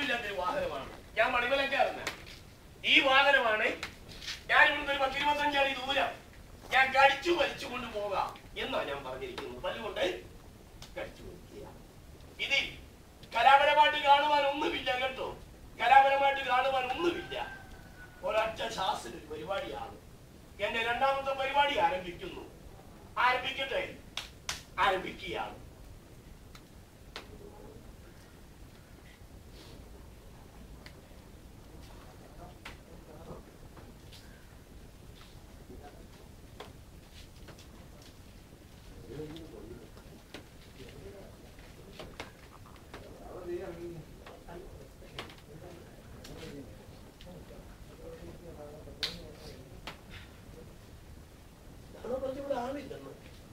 ആരുമില്ലാത്തൊരു വാഹനമാണ് ഞാൻ മണിമലക്കാരന ഈ വാഹനമാണ് ഞാൻ ഇവിടുന്ന് ഒരു പത്തിരുപത്തഞ്ചടി ദൂരം ഞാൻ കടിച്ചു വലിച്ചു കൊണ്ട് പോകാം എന്നാ ഞാൻ പറഞ്ഞിരിക്കുന്നത് പല്ലുകൊണ്ട് കടിച്ചു വലിക്കുക ഇതിൽ കലാപരമായിട്ട് കാണുവാൻ ഒന്നുമില്ല കേട്ടോ കലാപരമായിട്ട് കാണുവാൻ ഒന്നുമില്ല ഒരൊറ്റ ശാസ്ത്ര ഒരു പരിപാടിയാണ് എന്റെ രണ്ടാമത്തെ പരിപാടി ആരംഭിക്കുന്നു ആരംഭിക്കട്ടെ ആരംഭിക്കുകയാണ് അതാ പറഞ്ഞ ഇവിടെ ആളില്ലെന്ന്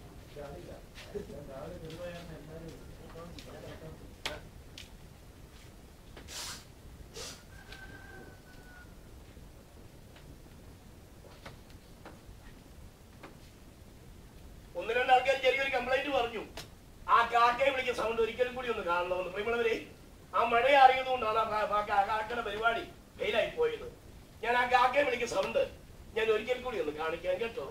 ഒന്ന് രണ്ട് ആൾക്കാർ ചെറിയൊരു കംപ്ലൈന്റ് പറഞ്ഞു ആ കാക്കയെ വിളിക്കുന്ന സൗണ്ട് ഒരിക്കലും കൂടി ഒന്ന് കാണണമെന്ന് പ്രിയമുള്ളവരെ ആ മഴ അറിയുന്നതുകൊണ്ടാണ് ആ കാ- കാക്ക- ആ കാക്കയുടെ പരിപാടി ഫെയിലായി പോയത് ഞാൻ ആ കാക്കയെ വിളിക്കുന്ന സൗണ്ട് ഞാൻ ഒരിക്കൽ കൂടി ഒന്ന് കാണിക്കാൻ കേട്ടോ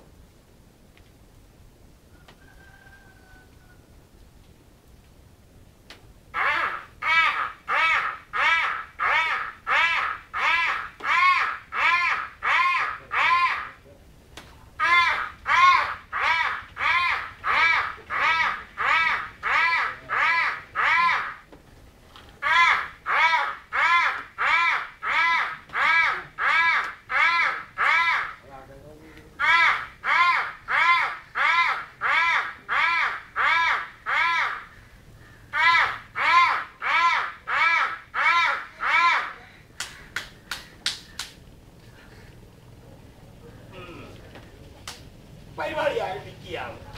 പരിപാടി ആരംഭിക്കുകയാണ്